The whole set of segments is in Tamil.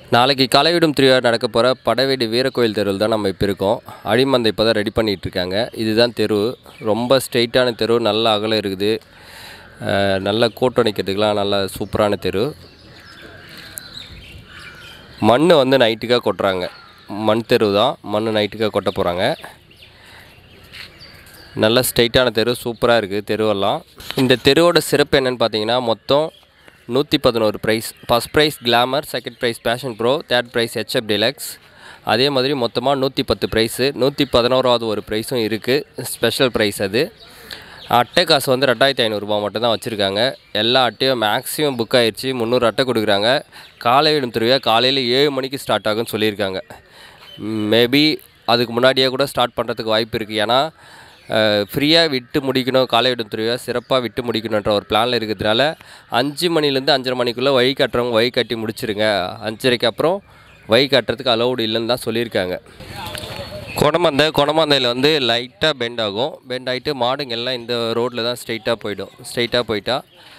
நாளைக்கு கலைவிடும் திருவிழா நடக்க போகிற படவேடு வீரக்கோயில் தெருவில் தான் நம்ம இப்போ இருக்கோம் அடிமந்தை இப்போ தான் ரெடி பண்ணிகிட்டு இருக்காங்க இதுதான் தெரு ரொம்ப ஸ்ட்ரெயிட்டான தெரு நல்ல அகலம் இருக்குது அஹ், நல்ல கூட்டம் நிற்கிறதுக்கெலாம் நல்ல சூப்பரான தெரு மண் வந்து நைட்டுக்காக கொட்டுறாங்க மண் தெரு தான் மண் நைட்டுக்காக கொட்ட போகிறாங்க நல்ல ஸ்ட்ரைட்டான தெரு சூப்பராக இருக்குது தெருவெல்லாம் இந்த தெருவோட சிறப்பு என்னென்னு பார்த்தீங்கன்னா மொத்தம் நூற்றி பதினோரு prize first prize glamour second prize passion pro third prize HF deluxe அதே மாதிரி மொத்தமாக நூற்றி பத்து ப்ரைஸு நூற்றி பதினோராவது ஒரு ப்ரைஸும் இருக்குது ஸ்பெஷல் ப்ரைஸ் அது அட்டை காசு வந்து ரெண்டாயிரத்தி ஐநூறுரூபா மட்டும் தான் வச்சுருக்காங்க எல்லா அட்டையும் மேக்ஸிமம் புக் ஆயிடுச்சு முந்நூறு அட்டை கொடுக்குறாங்க காலை விடும் திருவிழா காலையில் ஏழு மணிக்கு ஸ்டார்ட் ஆகும்னு சொல்லியிருக்காங்க மேபி அதுக்கு முன்னாடியே கூட ஸ்டார்ட் பண்ணுறதுக்கு வாய்ப்பு இருக்குது ஏன்னா ஃப்ரீயாக விட்டு முடிக்கணும் காலை விடும் திருவிழா சிறப்பாக விட்டு முடிக்கணுன்ற ஒரு பிளானில் இருக்கிறதுனால அஞ்சு மணிலேருந்து அஞ்சரை மணிக்குள்ளே வழி காட்டுறவங்க வழி காட்டி முடிச்சிருங்க அஞ்சரைக்கு அப்புறம் வழி காட்டுறதுக்கு அலௌடு இல்லைன்னு தான் சொல்லியிருக்காங்க கொடமந்தை கொடமந்தையில் வந்து லைட்டாக பெண்ட் ஆகும் பெண்ட் ஆகிட்டு மாடுங்க எல்லாம் இந்த ரோட்டில் தான் ஸ்ட்ரைட்டாக போயிடும் ஸ்ட்ரைட்டாக போயிட்டா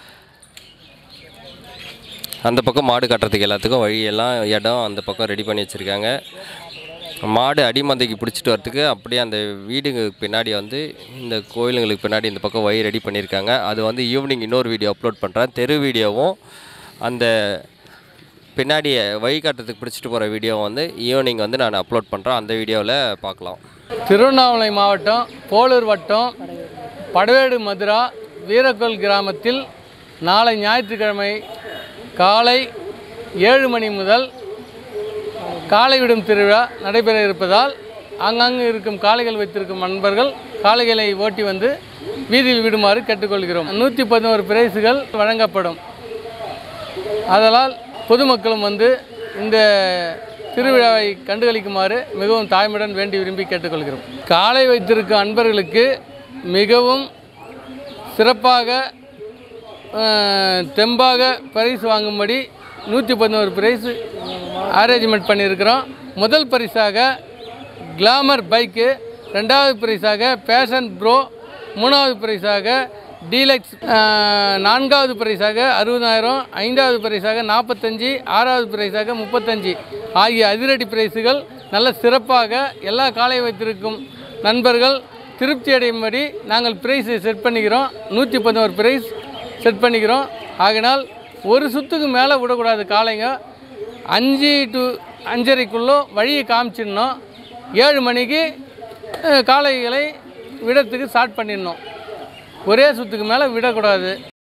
அந்த பக்கம் மாடு கட்டுறதுக்கு எல்லாத்துக்கும் வழியெல்லாம் இடம் அந்த பக்கம் ரெடி பண்ணி வச்சுருக்காங்க மாடு அடிமந்தைக்கு பிடிச்சிட்டு வரத்துக்கு அப்படியே அந்த வீடுங்க பின்னாடி வந்து இந்த கோயிலுங்களுக்கு பின்னாடி இந்த பக்கம் வழி ரெடி பண்ணியிருக்காங்க அது வந்து ஈவினிங் இன்னொரு வீடியோ அப்லோட் பண்ணுறேன் தெரு வீடியோவும் அந்த பின்னாடி வழி காட்டுறதுக்கு பிடிச்சிட்டு போகிற வீடியோ வந்து ஈவினிங் வந்து நான் அப்லோட் பண்ணுறேன் அந்த வீடியோவில் பார்க்கலாம் திருவண்ணாமலை மாவட்டம் போலூர் வட்டம் படவேடு மதுரா வீரக்கோல் கிராமத்தில் நாளை ஞாயிற்றுக்கிழமை காலை ஏழு மணி முதல் காளை விடும் திருவிழா நடைபெற இருப்பதால் ஆங்காங்கு இருக்கும் காளைகள் வைத்திருக்கும் நண்பர்கள் காளைகளை ஓட்டி வந்து வீதியில் விடுமாறு கேட்டுக்கொள்கிறோம் நூற்றி பதினோரு பிரைஸுகள் வழங்கப்படும் அதனால் பொதுமக்களும் வந்து இந்த திருவிழாவை கண்டுகளிக்குமாறு மிகவும் தாய்மையுடன் வேண்டி விரும்பி கேட்டுக்கொள்கிறோம் காளை வைத்திருக்கும் அன்பர்களுக்கு மிகவும் சிறப்பாக அஹ், தெம்பாக பரிசு வாங்கும்படி நூற்றி பதினோரு பிரைஸ் அரேஞ்ச்மெண்ட் பண்ணியிருக்கிறோம் முதல் பரிசாக கிளாமர் பைக்கு ரெண்டாவது பரிசாக பேஷன் ப்ரோ மூணாவது பரிசாக டீலக்ஸ் அஹ், நான்காவது பரிசாக அறுபதாயிரம் ஐந்தாவது பரிசாக நாற்பத்தஞ்சு ஆறாவது பரிசாக முப்பத்தஞ்சு ஆகிய அதிரடி பிரைஸுகள் நல்ல சிறப்பாக எல்லா காலை வைத்திருக்கும் நண்பர்கள் திருப்தி அடையும்படி நாங்கள் பிரைஸை செட் பண்ணிக்கிறோம் நூற்றி பதினோரு பிரைஸ் செட் பண்ணிக்கிறோம் ஆகினால் ஒரு சுத்துக்கு மேலே விடக்கூடாது காளைங்க அஞ்சு டு அஞ்சரைக்குள்ளே வழியை காமிச்சிடணும் ஏழு மணிக்கு அஹ், காளைகளை விடத்துக்கு ஸ்டார்ட் பண்ணிடணும் ஒரே சுத்துக்கு மேலே விடக்கூடாது